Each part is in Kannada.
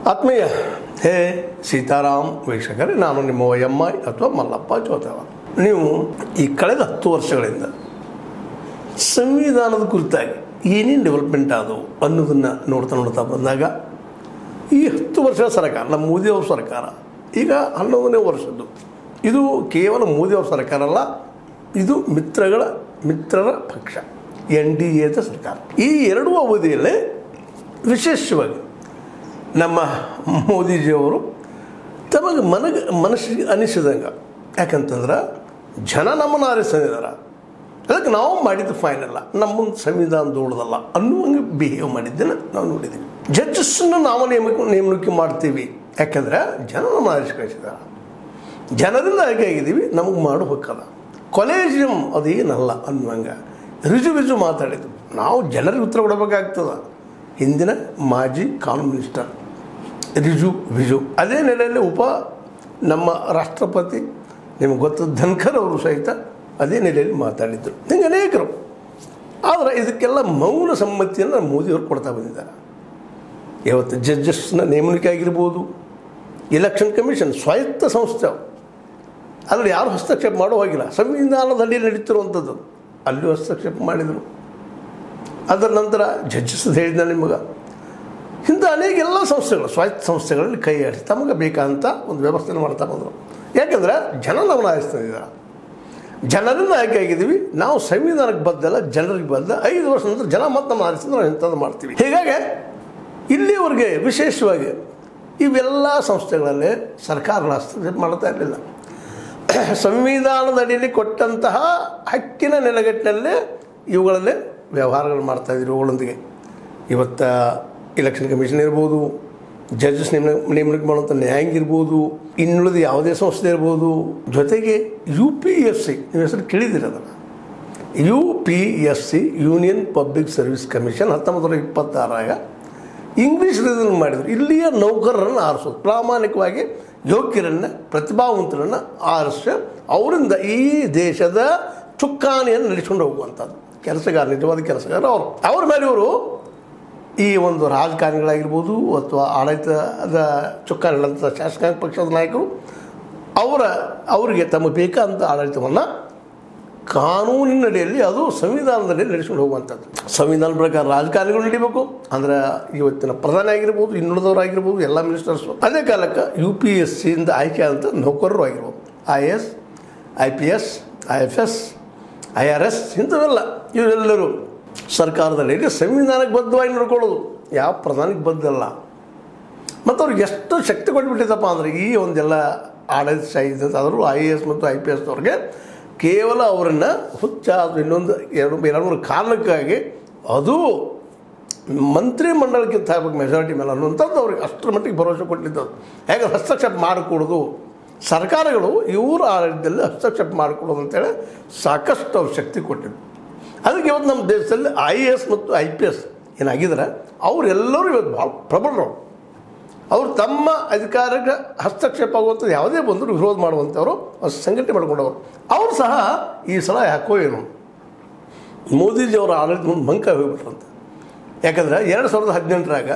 ಆತ್ಮೀಯ ಹೇ ಸೀತಾರಾಮ್ ವೀಕ್ಷಕರೇ ನಾನು ನಿಮ್ಮ ಎಮ್ ಐ ಅಥವಾ ಮಲ್ಲಪ್ಪ ಚೋತವ ನೀವು ಈ ಕಳೆದ ಹತ್ತು ವರ್ಷಗಳಿಂದ ಸಂವಿಧಾನದ ಕುರಿತಾಗಿ ಏನೇನು ಡೆವಲಪ್ಮೆಂಟ್ ಆದವು ಅನ್ನೋದನ್ನು ನೋಡ್ತಾ ನೋಡ್ತಾ ಬಂದಾಗ ಈ ಹತ್ತು ವರ್ಷದ ಸರ್ಕಾರ ನಮ್ಮ ಮೋದಿಯವ್ರ ಸರ್ಕಾರ ಈಗ ಹನ್ನೊಂದನೇ ವರ್ಷದ್ದು ಇದು ಕೇವಲ ಮೋದಿಯವ್ರ ಸರ್ಕಾರ ಅಲ್ಲ ಇದು ಮಿತ್ರಗಳ ಮಿತ್ರರ ಪಕ್ಷ ಎನ್ ಡಿ ಎದ ಸರ್ಕಾರ ಈ ಎರಡೂ ಅವಧಿಯಲ್ಲೇ ವಿಶೇಷವಾಗಿ ನಮ್ಮ ಮೋದಿಜಿಯವರು ತಮಗೆ ಮನಗೆ ಮನಸ್ಸಿಗೆ ಅನಿಸಿದಂಗೆ ಯಾಕಂತಂದ್ರೆ ಜನ ನಮ್ಮನ್ನು ಆರಿಸಿದಾರ ಅದಕ್ಕೆ ನಾವು ಮಾಡಿದ್ದು ಫೈನ್ ಅಲ್ಲ ನಮ್ಮ ಸಂವಿಧಾನ ದೊಡ್ಡದಲ್ಲ ಅನ್ನುವಂಗೆ ಬಿಹೇವ್ ಮಾಡಿದ್ದನ್ನು ನಾವು ನೋಡಿದ್ದೀವಿ ಜಡ್ಜಸ್ಸನ್ನು ನಾವು ನೇಮಕ ನೇಮಣಿಕೆ ಮಾಡ್ತೀವಿ ಯಾಕಂದ್ರೆ ಜನ ನಮ್ಮ ಆರಿಸಿ ಕಳಿಸಿದಾರ ಜನರಿಂದ ಆಯ್ಕೆ ಆಗಿದ್ದೀವಿ ನಮಗೆ ಮಾಡು ಹಕ್ಕದ ಕೊಲೇಜಿಯಂ ಅದೇನಲ್ಲ ಅನ್ನುವಂಗೆ ರುಜು ರುಜು ಮಾತಾಡಿದ್ದು ನಾವು ಜನರಿಗೆ ಉತ್ತರ ಕೊಡಬೇಕಾಗ್ತದ ಹಿಂದಿನ ಮಾಜಿ ಕಾನೂನು ಮಿನಿಸ್ಟರ್ ರಿಜು ವಿಜು ಅದೇ ನೆಲೆಯಲ್ಲಿ ಉಪ ನಮ್ಮ ರಾಷ್ಟ್ರಪತಿ ನಿಮಗೆ ಗೊತ್ತ ಧನ್ಖರ್ ಅವರು ಸಹಿತ ಅದೇ ನೆಲೆಯಲ್ಲಿ ಮಾತಾಡಿದ್ರು ಹಿಂಗೆ ಅನೇಕರು ಆದರೆ ಇದಕ್ಕೆಲ್ಲ ಮೌನ ಸಮ್ಮತಿಯನ್ನು ಮೋದಿಯವರು ಕೊಡ್ತಾ ಬಂದಿದ್ದಾರೆ ಇವತ್ತು ಜಡ್ಜಸ್ನ ನೇಮಣಿಕೆ ಆಗಿರ್ಬೋದು ಎಲೆಕ್ಷನ್ ಕಮಿಷನ್ ಸ್ವಾಯತ್ತ ಸಂಸ್ಥೆ ಅವು. ಅದರಲ್ಲಿ ಯಾರು ಹಸ್ತಕ್ಷೇಪ ಮಾಡೋ ಹೋಗಿಲ್ಲ ಸಂವಿಧಾನದಲ್ಲಿ ನಡೀತಿರುವಂಥದ್ದು ಅಲ್ಲೂ ಹಸ್ತಕ್ಷೇಪ ಮಾಡಿದರು ಅದರ ನಂತರ ಜಡ್ಜಸ್ ಹೇಳಿದ ನಿಮಗೆ ಇಂಥ ಅನೇಕ ಎಲ್ಲ ಸಂಸ್ಥೆಗಳು ಸ್ವಾಯತ್ತ ಸಂಸ್ಥೆಗಳಲ್ಲಿ ಕೈ ಆಡಿಸಿ ತಮಗೆ ಬೇಕಾದಂಥ ಒಂದು ವ್ಯವಸ್ಥೆನ ಮಾಡ್ತಾ ಬಂದರು ಯಾಕಂದ್ರೆ ಜನ ನಮ್ಮನ್ನು ಆರಿಸ್ತಿದ್ದಾರೆ ಜನರಿಂದ ಆಯ್ಕೆ ಆಗಿದ್ದೀವಿ ನಾವು ಸಂವಿಧಾನಕ್ಕೆ ಬದ್ದಲ್ಲ ಜನರಿಗೆ ಬದ್ದ ಐದು ವರ್ಷ ನಂತರ ಜನ ಮತ್ತೆ ನಮ್ಮ ಆರಿಸಿದ್ರೆ ನಾವು ಇಂಥದ್ದು ಮಾಡ್ತೀವಿ ಹೀಗಾಗಿ ಇಲ್ಲಿವರೆಗೆ ವಿಶೇಷವಾಗಿ ಇವೆಲ್ಲ ಸಂಸ್ಥೆಗಳಲ್ಲಿ ಸರ್ಕಾರಗಳ ಹಸ್ತಕ್ಷೇಪ ಮಾಡ್ತಾ ಇರಲಿಲ್ಲ ಸಂವಿಧಾನದ ಅಡಿಯಲ್ಲಿ ಕೊಟ್ಟಂತಹ ಹಕ್ಕಿನ ನೆಲೆಗಟ್ಟಿನಲ್ಲೇ ಇವುಗಳಲ್ಲೇ ವ್ಯವಹಾರಗಳು ಮಾಡ್ತಾಯಿದ್ರು ಇವುಗಳೊಂದಿಗೆ ಇವತ್ತು ಎಲೆಕ್ಷನ್ ಕಮಿಷನ್ ಇರ್ಬೋದು ಜಡ್ಜಸ್ ನೇಮ ನೇಮಣಿಕೆ ಮಾಡುವಂಥ ನ್ಯಾಯಾಂಗ ಇರ್ಬೋದು ಇನ್ನುಳಿದ ಯಾವುದೇ ಸಂಸ್ಥೆ ಇರ್ಬೋದು ಜೊತೆಗೆ ಯು ಪಿ ಎಫ್ ಸಿ ನೀವು ಹೆಸರು ಕೇಳಿದ್ದೀರ ಅದನ್ನು U P S C union public service commission ಹತ್ತೊಂಬತ್ತು ನೂರ ಇಪ್ಪತ್ತಾರಾಗ ಇಂಗ್ಲೀಷ್ ರಿಸನ್ ಮಾಡಿದರು ಇಲ್ಲಿಯ ನೌಕರರನ್ನು ಆರಿಸೋದು ಪ್ರಾಮಾಣಿಕವಾಗಿ ಯೋಗ್ಯರನ್ನು ಪ್ರತಿಭಾವಂತರನ್ನು ಆರಿಸಿ ಅವರಿಂದ ಈ ದೇಶದ ಚುಕ್ಕಾಣಿಯನ್ನು ನಡೆಸ್ಕೊಂಡು ಹೋಗುವಂಥದ್ದು ಕೆಲಸಗಾರ ನಿಜವಾದ ಕೆಲಸಗಾರ ಅವರು ಅವ್ರ ಮೇಲೆ ಇವರು ಈ ಒಂದು ರಾಜಕಾರಣಿಗಳಾಗಿರ್ಬೋದು ಅಥವಾ ಆಡಳಿತದ ಚುಕ್ಕಾಣಿಗಳಂಥ ಶಾಸಕಾಂಗ ಪಕ್ಷದ ನಾಯಕರು ಅವರ ಅವರಿಗೆ ತಮಗೆ ಬೇಕಾದಂಥ ಆಡಳಿತವನ್ನು ಕಾನೂನಿನಡಿಯಲ್ಲಿ ಅದು ಸಂವಿಧಾನದಲ್ಲಿ ನಡೆಸ್ಕೊಂಡು ಹೋಗುವಂಥದ್ದು ಸಂವಿಧಾನ ಪ್ರಕಾರ ರಾಜಕಾರಣಿಗಳು ನಡಿಬೇಕು ಅಂದ್ರೆ ಇವತ್ತಿನ ಪ್ರಧಾನಿ ಆಗಿರ್ಬೋದು ಇನ್ನುಳಿದವರಾಗಿರ್ಬೋದು ಎಲ್ಲ ಮಿನಿಸ್ಟರ್ಸು ಅದೇ ಕಾಲಕ್ಕೆ ಯು ಪಿ ಎಸ್ ಸಿಯಿಂದ ಆಯ್ಕೆ ಆದಂಥ ನೌಕರರು ಆಗಿರ್ಬೋದು I S I P S I F S I R S ಇಂಥವೆಲ್ಲ ಇವರೆಲ್ಲರೂ ಸರ್ಕಾರದಲ್ಲಿ ಸಂವಿಧಾನಕ್ಕೆ ಬದ್ಧವಾಗಿ ನಡ್ಕೊಳ್ಳೋದು ಯಾವ ಪ್ರಧಾನಿಗೆ ಬದ್ಧಲ್ಲ ಮತ್ತು ಅವ್ರಿಗೆ ಎಷ್ಟು ಶಕ್ತಿ ಕೊಟ್ಬಿಟ್ಟಿದ್ದಪ್ಪ ಅಂದರೆ ಈ ಒಂದೆಲ್ಲ ಆಡಳಿತ ಆದರೂ ಐ ಎ ಎಸ್ ಮತ್ತು ಐ ಪಿ ಎಸ್ನವ್ರಿಗೆ ಕೇವಲ ಅವರನ್ನು ಹುಚ್ಚ ಅದು ಇನ್ನೊಂದು ಎರಡು ಎರಡು ಮೂರು ಕಾರಣಕ್ಕಾಗಿ ಅದು ಮಂತ್ರಿ ಮಂಡಲಕ್ಕಿಂತ ಆಗ್ಬೇಕು ಮೆಜಾರಿಟಿ ಮೇಲೆ ಅನ್ನುವಂಥದ್ದು ಅವ್ರಿಗೆ ಅಷ್ಟರ ಮಟ್ಟಿಗೆ ಭರವಸೆ ಕೊಟ್ಟಿದ್ದದು ಹೇಗೆ ಹಸ್ತಕ್ಷೇಪ ಮಾಡಿಕೊಡೋದು ಸರ್ಕಾರಗಳು ಇವ್ರ ಆಡಳಿತದಲ್ಲಿ ಹಸ್ತಕ್ಷೇಪ ಮಾಡಿಕೊಡೋದು ಅಂತೇಳಿ ಸಾಕಷ್ಟು ಅವ್ರು ಶಕ್ತಿ ಕೊಟ್ಟಿದ್ದು ಅದಕ್ಕೆ ಇವತ್ತು ನಮ್ಮ ದೇಶದಲ್ಲಿ ಐ ಎ ಎಸ್ ಮತ್ತು ಐ ಪಿ ಎಸ್ ಏನಾಗಿದ್ದಾರೆ ಅವರೆಲ್ಲರೂ ಇವತ್ತು ಭಾಳ ಪ್ರಬಲರು ಅವರು ತಮ್ಮ ಅಧಿಕಾರಕ್ಕೆ ಹಸ್ತಕ್ಷೇಪ ಆಗುವಂಥದ್ದು ಯಾವುದೇ ಬಂದರೂ ವಿರೋಧ ಮಾಡುವಂಥವರು ಅವ್ರು ಸಂಘಟನೆ ಮಾಡ್ಕೊಂಡವರು ಅವರು ಸಹ ಈ ಸಲ ಯಾಕೋ ಏನು ಮೋದಿಜಿಯವರ ಆಡಳಿತ ಮುಂದೆ ಮಂಕ ಹೋಗ್ಬಿಟ್ರಂತೆ ಯಾಕಂದ್ರೆ ಎರಡು ಸಾವಿರದ ಹದಿನೆಂಟರಾಗ